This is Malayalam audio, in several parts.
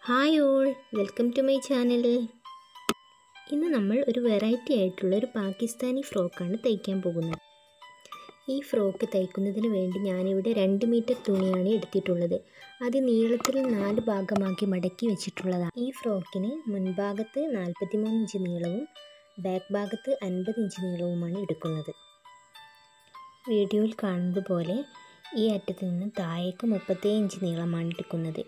hi all welcome to my channel ഇന്ന് നമ്മൾ ഒരു വെറൈറ്റി ആയിട്ടുള്ള ഒരു പാകിസ്ഥാനി ഫ്രോക്കാണ് തയ്ക്കാൻ പോകുന്നത് ഈ ഫ്രോക്ക് തയ്ക്കുന്നതിന് വേണ്ടി ഞാനിവിടെ രണ്ട് മീറ്റർ തുണിയാണ് എടുത്തിട്ടുള്ളത് അത് നീളത്തിൽ നാല് ഭാഗമാക്കി മടക്കി വെച്ചിട്ടുള്ളതാണ് ഈ ഫ്രോക്കിന് മുൻഭാഗത്ത് നാൽപ്പത്തിമൂന്ന് ഇഞ്ച് നീളവും ബാക്ക് ഭാഗത്ത് അൻപത് ഇഞ്ച് നീളവുമാണ് എടുക്കുന്നത് വീഡിയോയിൽ കാണുന്നത് പോലെ ഈ അറ്റത്ത് നിന്ന് താഴേക്ക് മുപ്പത്തേഴ് ഇഞ്ച് നീളമാണ് എടുക്കുന്നത്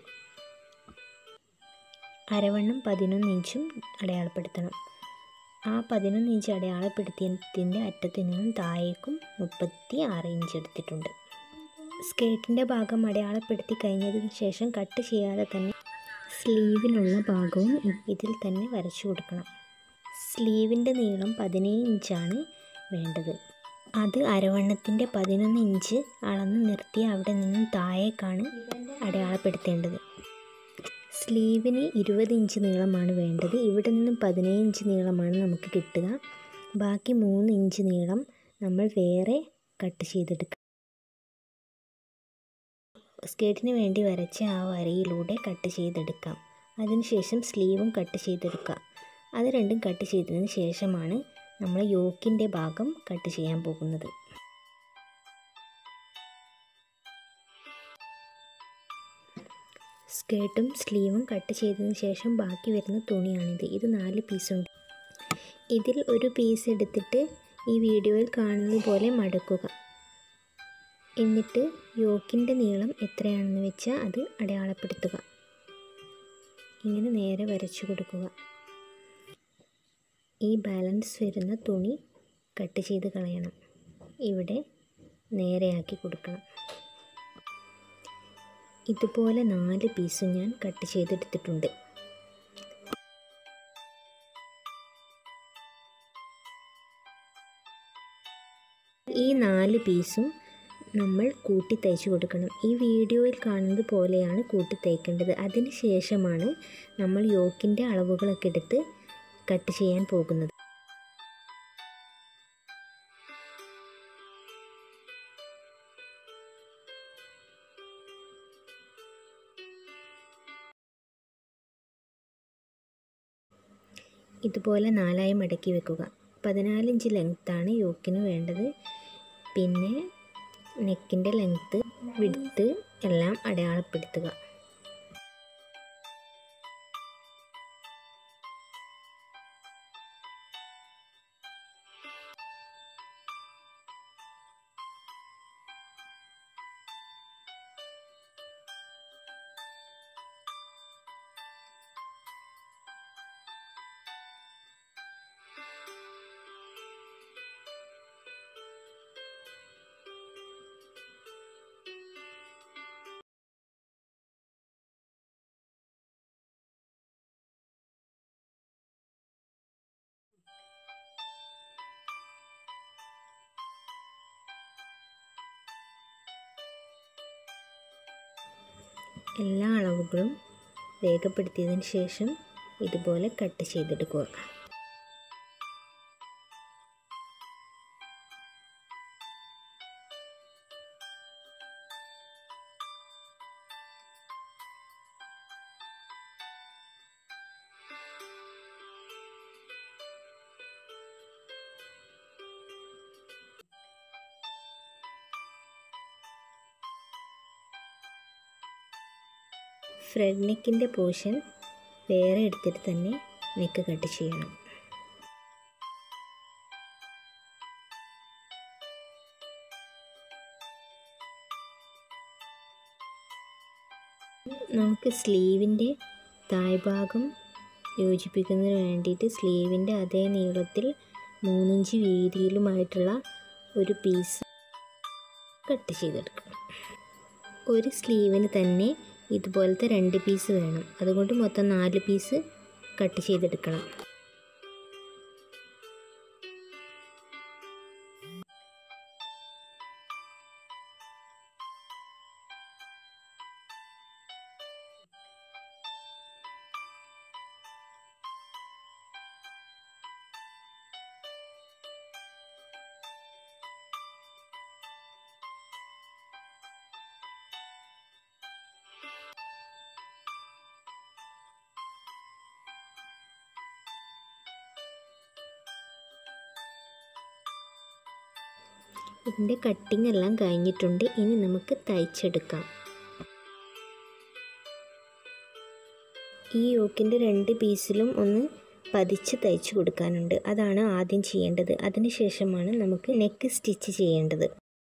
അരവണ്ണം പതിനൊന്ന് ഇഞ്ചും അടയാളപ്പെടുത്തണം ആ പതിനൊന്ന് ഇഞ്ച് അടയാളപ്പെടുത്തിയതിൻ്റെ അറ്റത്ത് നിന്നും താഴേക്കും മുപ്പത്തി ആറ് ഇഞ്ച് എടുത്തിട്ടുണ്ട് സ്കേർട്ടിൻ്റെ ഭാഗം അടയാളപ്പെടുത്തി കഴിഞ്ഞതിന് ശേഷം കട്ട് ചെയ്യാതെ തന്നെ സ്ലീവിനുള്ള ഭാഗവും ഇതിൽ തന്നെ വരച്ചു കൊടുക്കണം സ്ലീവിൻ്റെ നീളം പതിനേഴ് ഇഞ്ചാണ് വേണ്ടത് അത് അരവണ്ണത്തിൻ്റെ പതിനൊന്ന് ഇഞ്ച് അളന്ന് നിർത്തി അവിടെ നിന്നും താഴേക്കാണ് അടയാളപ്പെടുത്തേണ്ടത് സ്ലീവിന് ഇരുപത് ഇഞ്ച് നീളമാണ് വേണ്ടത് ഇവിടെ നിന്നും പതിനേഴ് ഇഞ്ച് നീളമാണ് നമുക്ക് കിട്ടുക ബാക്കി മൂന്ന് ഇഞ്ച് നീളം നമ്മൾ വേറെ കട്ട് ചെയ്തെടുക്കുക സ്കേർട്ടിന് വേണ്ടി വരച്ച ആ വരയിലൂടെ കട്ട് ചെയ്തെടുക്കാം അതിനുശേഷം സ്ലീവും കട്ട് ചെയ്തെടുക്കുക അത് രണ്ടും കട്ട് ചെയ്തതിന് ശേഷമാണ് നമ്മൾ യോക്കിൻ്റെ ഭാഗം കട്ട് ചെയ്യാൻ പോകുന്നത് സ്കേർട്ടും സ്ലീവും കട്ട് ചെയ്തതിന് ശേഷം ബാക്കി വരുന്ന തുണിയാണിത് ഇത് നാല് പീസുണ്ട് ഇതിൽ ഒരു പീസ് എടുത്തിട്ട് ഈ വീഡിയോയിൽ കാണുന്നത് പോലെ മടക്കുക എന്നിട്ട് യോക്കിൻ്റെ നീളം എത്രയാണെന്ന് വെച്ചാൽ അത് അടയാളപ്പെടുത്തുക ഇങ്ങനെ നേരെ വരച്ചു കൊടുക്കുക ഈ ബാലൻസ് വരുന്ന തുണി കട്ട് ചെയ്ത് കളയണം ഇവിടെ നേരെയാക്കി കൊടുക്കണം ഇതുപോലെ നാല് പീസ് ഞാൻ കട്ട് ചെയ്തെടുത്തിട്ടുണ്ട് ഈ നാല് പീസും നമ്മൾ കൂട്ടി തയ്ച്ചു കൊടുക്കണം ഈ വീഡിയോയിൽ കാണുന്നത് പോലെയാണ് കൂട്ടി തയ്ക്കേണ്ടത് അതിന് ശേഷമാണ് നമ്മൾ യോക്കിൻ്റെ അളവുകളൊക്കെ എടുത്ത് കട്ട് ചെയ്യാൻ പോകുന്നത് ഇതുപോലെ നാലായി മടക്കി വെക്കുക പതിനാലിഞ്ച് ലെങ്ത്താണ് യോക്കിന് വേണ്ടത് പിന്നെ നെക്കിൻ്റെ ലെങ്ത്ത് വിടുത്ത് എല്ലാം അടയാളപ്പെടുത്തുക എല്ലാ അളവുകളും രേഖപ്പെടുത്തിയതിന് ശേഷം ഇതുപോലെ കട്ട് ചെയ്തെടുക്കുക ഫ്രണ്ട് നെക്കിൻ്റെ പോർഷൻ വേറെ എടുത്തിട്ട് തന്നെ നെക്ക് കട്ട് ചെയ്യണം നമുക്ക് സ്ലീവിൻ്റെ താഴ്ഭാഗം യോജിപ്പിക്കുന്നതിന് വേണ്ടിയിട്ട് സ്ലീവിൻ്റെ അതേ നീളത്തിൽ മൂന്നിഞ്ച് വീതിയിലുമായിട്ടുള്ള ഒരു പീസ് കട്ട് ചെയ്തെടുക്കണം ഒരു സ്ലീവിന് തന്നെ ഇതുപോലത്തെ രണ്ട് പീസ് വേണം അതുകൊണ്ട് മൊത്തം നാല് പീസ് കട്ട് ചെയ്തെടുക്കണം ഇതിൻ്റെ കട്ടിംഗ് എല്ലാം കഴിഞ്ഞിട്ടുണ്ട് ഇനി നമുക്ക് തയ്ച്ചെടുക്കാം ഈ യോക്കിൻ്റെ രണ്ട് പീസിലും ഒന്ന് പതിച്ച് തയ്ച്ചു കൊടുക്കാനുണ്ട് അതാണ് ആദ്യം ചെയ്യേണ്ടത് അതിനുശേഷമാണ് നമുക്ക് നെക്ക് സ്റ്റിച്ച് ചെയ്യേണ്ടത്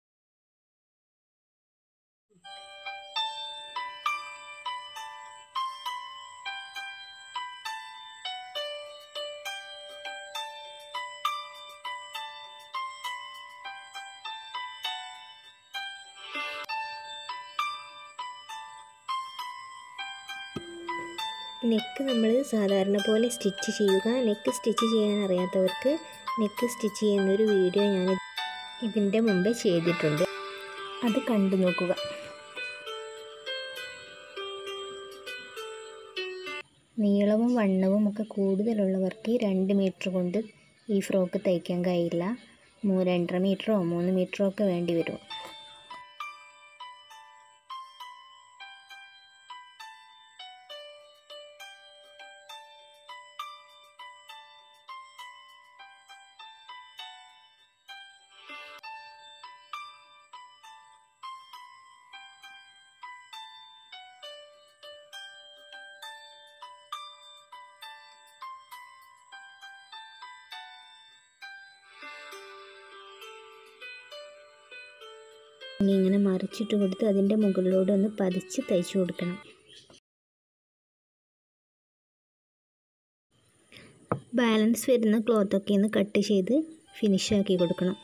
നെക്ക് നമ്മൾ സാധാരണ പോലെ സ്റ്റിച്ച് ചെയ്യുക നെക്ക് സ്റ്റിച്ച് ചെയ്യാൻ അറിയാത്തവർക്ക് നെക്ക് സ്റ്റിച്ച് ചെയ്യുന്ന ഒരു വീഡിയോ ഞാൻ ഇതിൻ്റെ മുമ്പേ ചെയ്തിട്ടുണ്ട് അത് കണ്ടു നോക്കുക നീളവും വണ്ണവും ഒക്കെ കൂടുതലുള്ളവർക്ക് രണ്ട് മീറ്റർ കൊണ്ട് ഈ ഫ്രോക്ക് തയ്ക്കാൻ കഴിയില്ല മൂ രണ്ടര മീറ്ററോ മൂന്ന് മീറ്ററോ ഒക്കെ വേണ്ടി വരും ഇനി ഇങ്ങനെ മറിച്ചിട്ട് കൊടുത്ത് അതിൻ്റെ മുകളിലൂടെ ഒന്ന് പതിച്ച് തയ്ച്ചു കൊടുക്കണം ബാലൻസ് വരുന്ന ക്ലോത്തൊക്കെ ഒന്ന് കട്ട് ചെയ്ത് ഫിനിഷാക്കി കൊടുക്കണം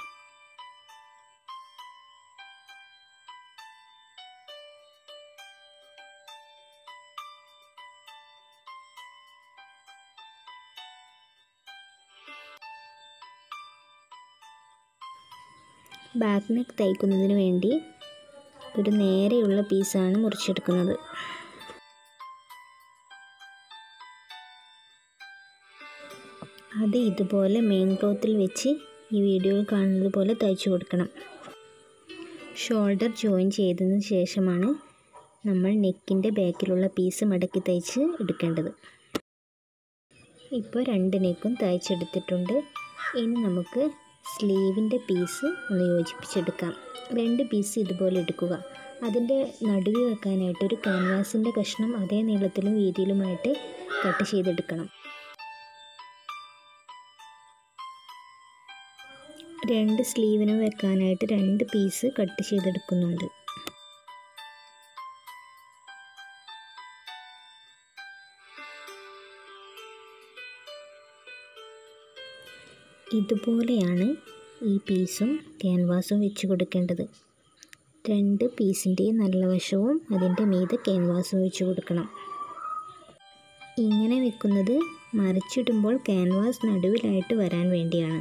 ബാക്ക് നെക്ക് തയ്ക്കുന്നതിന് വേണ്ടി ഒരു നേരെയുള്ള പീസാണ് മുറിച്ചെടുക്കുന്നത് അത് ഇതുപോലെ മെയിൻ ക്ലോത്തിൽ വെച്ച് ഈ വീഡിയോയിൽ കാണുന്നത് പോലെ തയ്ച്ചു കൊടുക്കണം ഷോൾഡർ ജോയിൻ ചെയ്തതിന് ശേഷമാണ് നമ്മൾ നെക്കിൻ്റെ ബാക്കിലുള്ള പീസ് മടക്കി തയ്ച്ച് എടുക്കേണ്ടത് ഇപ്പോൾ രണ്ട് നെക്കും തയ്ച്ചെടുത്തിട്ടുണ്ട് ഇനി നമുക്ക് സ്ലീവിൻ്റെ പീസ് ഒന്ന് യോജിപ്പിച്ചെടുക്കാം രണ്ട് പീസ് ഇതുപോലെ എടുക്കുക അതിൻ്റെ നടുവിൽ വെക്കാനായിട്ട് ഒരു ക്യാൻവാസിൻ്റെ കഷ്ണം അതേ നീളത്തിലും വീതിയിലുമായിട്ട് കട്ട് ചെയ്തെടുക്കണം രണ്ട് സ്ലീവിനും വെക്കാനായിട്ട് രണ്ട് പീസ് കട്ട് ചെയ്തെടുക്കുന്നുണ്ട് ഇതുപോലെയാണ് ഈ പീസും ക്യാൻവാസും വെച്ച് കൊടുക്കേണ്ടത് രണ്ട് പീസിൻ്റെയും നല്ല വശവും അതിൻ്റെ മീതെ ക്യാൻവാസും വെച്ച് കൊടുക്കണം ഇങ്ങനെ വെക്കുന്നത് മറിച്ചിടുമ്പോൾ ക്യാൻവാസ് നടുവിലായിട്ട് വരാൻ വേണ്ടിയാണ്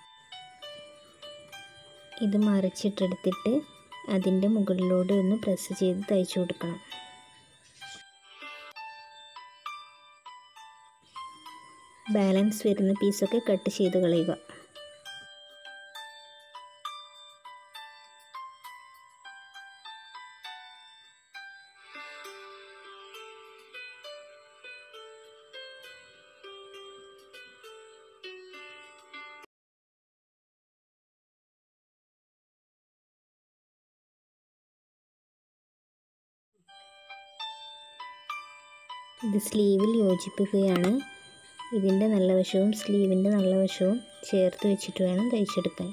ഇത് മറിച്ചിട്ടെടുത്തിട്ട് അതിൻ്റെ മുകളിലൂടെ ഒന്ന് പ്രസ് ചെയ്ത് തയ്ച്ചു കൊടുക്കണം ബാലൻസ് വരുന്ന പീസൊക്കെ കട്ട് ചെയ്ത് കളയുക ഇത് സ്ലീവിൽ യോജിപ്പിക്കുകയാണ് ഇതിൻ്റെ നല്ല വശവും സ്ലീവിൻ്റെ നല്ല വശവും ചേർത്ത് വെച്ചിട്ട് വേണം തയ്ച്ചെടുക്കാൻ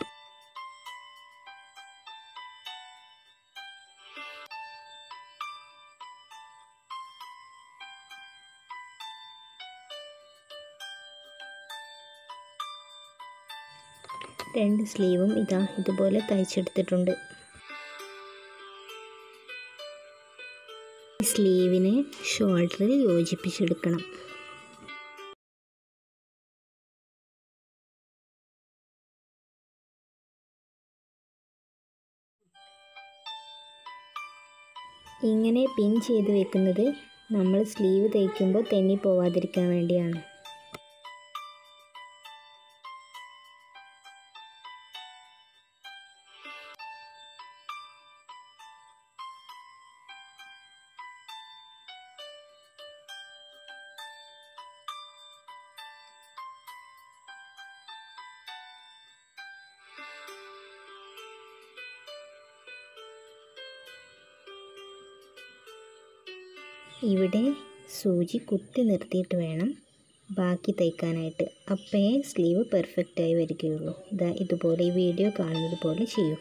രണ്ട് സ്ലീവും ഇതാ ഇതുപോലെ തയ്ച്ചെടുത്തിട്ടുണ്ട് സ്ലീവിനെ ഷോൾഡറിൽ യോജിപ്പിച്ചെടുക്കണം ഇങ്ങനെ പിൻ ചെയ്ത് വെക്കുന്നത് നമ്മൾ സ്ലീവ് തയ്ക്കുമ്പോൾ തെന്നി പോവാതിരിക്കാൻ വേണ്ടിയാണ് ഇവിടെ സൂചി കുത്തി നിർത്തിയിട്ട് വേണം ബാക്കി തയ്ക്കാനായിട്ട് അപ്പോഴേ സ്ലീവ് പെർഫെക്റ്റായി വരികയുള്ളൂ ഇതാ ഇതുപോലെ ഈ വീഡിയോ കാണുന്നത് പോലെ ചെയ്യുക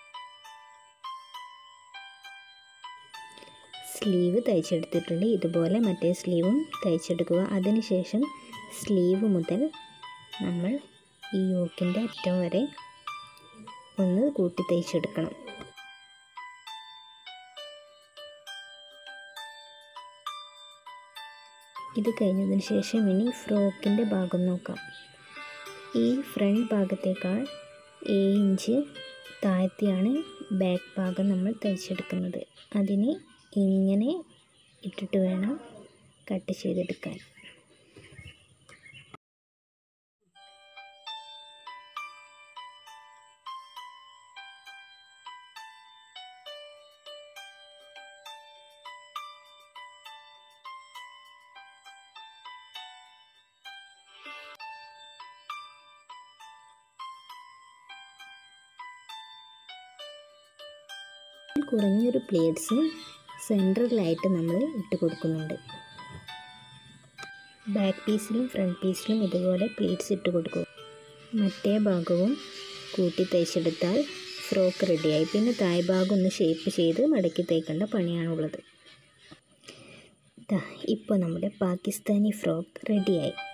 സ്ലീവ് തയ്ച്ചെടുത്തിട്ടുണ്ട് ഇതുപോലെ മറ്റേ സ്ലീവും തയ്ച്ചെടുക്കുക അതിനുശേഷം സ്ലീവ് മുതൽ നമ്മൾ ഈ യോക്കിൻ്റെ അറ്റം വരെ ഒന്ന് കൂട്ടി തയ്ച്ചെടുക്കണം ഇത് കഴിഞ്ഞതിന് ശേഷം ഇനി ഫ്രോക്കിൻ്റെ ഭാഗം നോക്കാം ഈ ഫ്രണ്ട് ഭാഗത്തേക്കാൾ ഏഴ് ഇഞ്ച് താഴ്ത്തിയാണ് ബാക്ക് ഭാഗം നമ്മൾ തയ്ച്ചെടുക്കുന്നത് അതിന് ഇങ്ങനെ ഇട്ടിട്ട് വേണം കട്ട് ചെയ്തെടുക്കാൻ കുറഞ്ഞൊരു പ്ലേറ്റ്സ് സെൻട്രലായിട്ട് നമ്മൾ ഇട്ട് കൊടുക്കുന്നുണ്ട് ബാക്ക് പീസിലും ഫ്രണ്ട് പീസിലും ഇതുപോലെ പ്ലേറ്റ്സ് ഇട്ട് കൊടുക്കുക മറ്റേ ഭാഗവും കൂട്ടി തയ്ച്ചെടുത്താൽ ഫ്രോക്ക് റെഡിയായി പിന്നെ തായ് ഭാഗം ഒന്ന് ഷേപ്പ് ചെയ്ത് മടക്കി തയ്ക്കേണ്ട പണിയാണുള്ളത് ഇപ്പോൾ നമ്മുടെ പാകിസ്ഥാനി ഫ്രോക്ക് റെഡിയായി